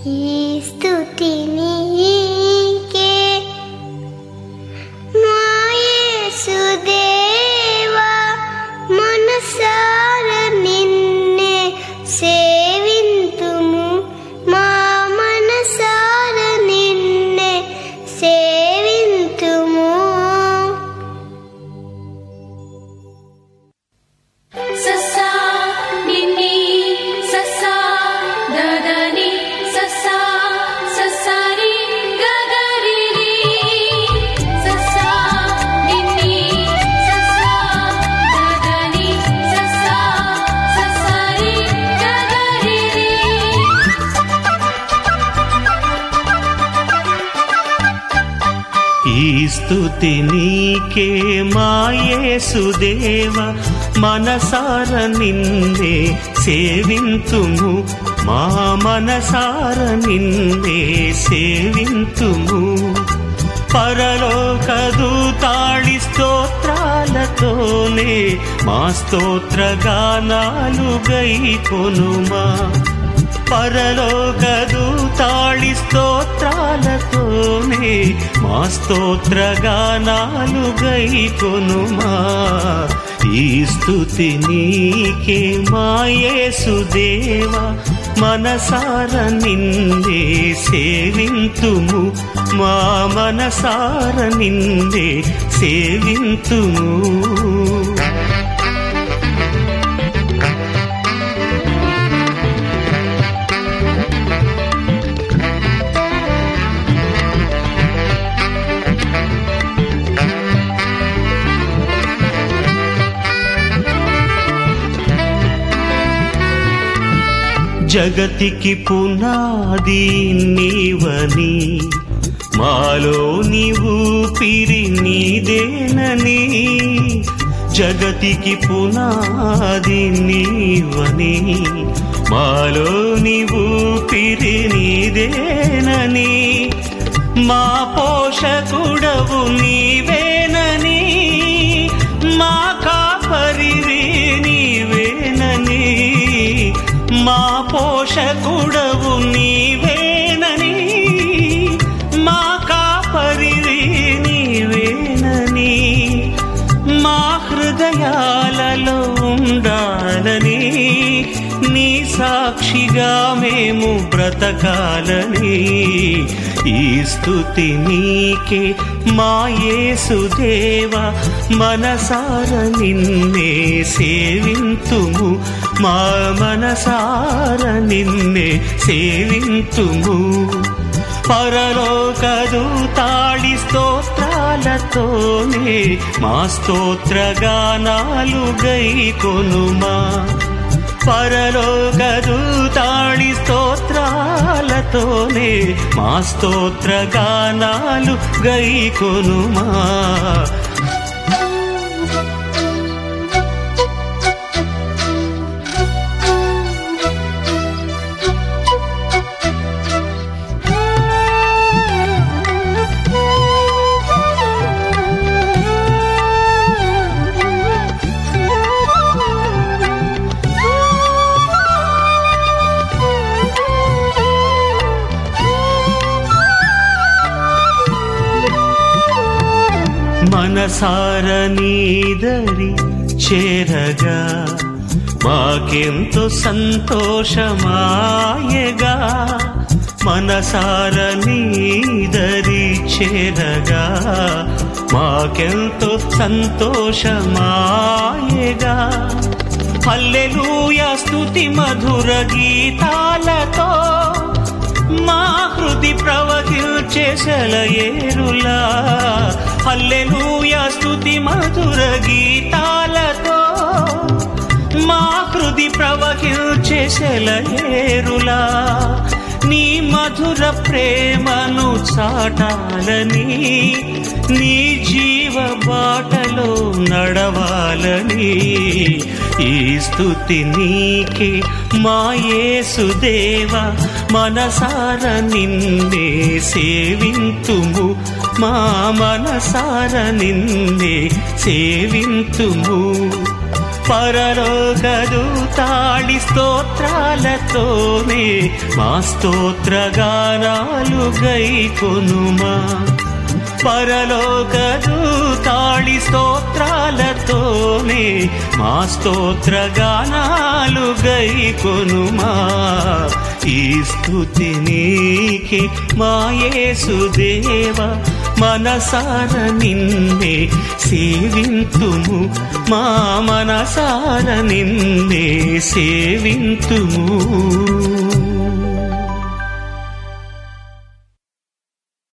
ఈ స్తుతి నీకే మా యేసుదేవా మనసార నిన్నే సేవింతుము మా మనసార నిన్నే సేవింతుము ససా నిన్ని ససా దదని ససా ససరి గగరిరి ససా నిన్ని ససా దదని ససా ససరి గగరిరి ఈ స్తుతి నీకే మాయేసుదేవ మనసార నిన్నే సేవింతుము మా మనసార నిన్నే సేవింతుము పరలోకదు తాళి స్తోత్రాలతోనే మా స్తోత్ర గానాలు గై కొనుమా పరలోకదు తాళి స్తోత్రాలతోనే మా స్తోత్ర గానాలు గై కొనుమా ఈ స్తుతి నీకే మాయేసుదేవా మనసార నిన్నే సేవింతుము మా మనసార నిన్నే సేవింతుము జగతికి పునాది నీవని మాలో నీవు పిరి నీదేనని జగతికి పునాది నీవని మాలో నీవు పిరి నీదేనని మా పోషకుడవు నీవేనని మా కాపరివి నీవేనని మా పోషకుడవు నీవేనని మా కాపరివి నీవేనని మా హృదయాలలో ఉండాలని నీ సాక్షిగా మేము బ్రతకాలని ఈ స్తుతి నీకే మా యేసుదేవ మనసార నిన్నే సేవింతుము మా మనసార నిన్నే సేవింతుము పరలోకదు తాళి స్తోత్రాలతోనే మా స్తోత్ర గానాలు గై కొనుమా పరలోకదు తాళి స్తోత్రాలతోనే మా స్తోత్ర గానాలు గై కొనుమా మనసార నీదరి చేరగా మాకెంతో సంతోషమాయగా మనసార నీదరి చేరగా మాకెంతో సంతోషమాయగా హల్లెలూయా స్తుతి మధుర గీతాలతో మా హృది ప్రవహించే సెలయేరులా హల్లెలూయా స్తుతి మధుర గీతాలతో మా హృది ప్రవహించే సెలయేరులా నీ మధుర ప్రేమను చాటాలని నీ జీవ బాటలో నడవాలని ఈ స్తుతి నీకే మా యేసుదేవ మనసార నిన్నే సేవింతుము మా మనసార నిన్నే సేవింతుము పరలోకదూతాళి స్తోత్రాలతోనే మా స్తోత్రగానాలు గైకొనుమా పరలోకదూతాళి స్తోత్రాలతోనే మా స్తోత్రగానాలు గైకొనుమా ఈ స్థుతి నీకే మా యేసుదేవ మనసార నిన్నే సేవింతుము మా మనసార నిన్నే సేవింతుము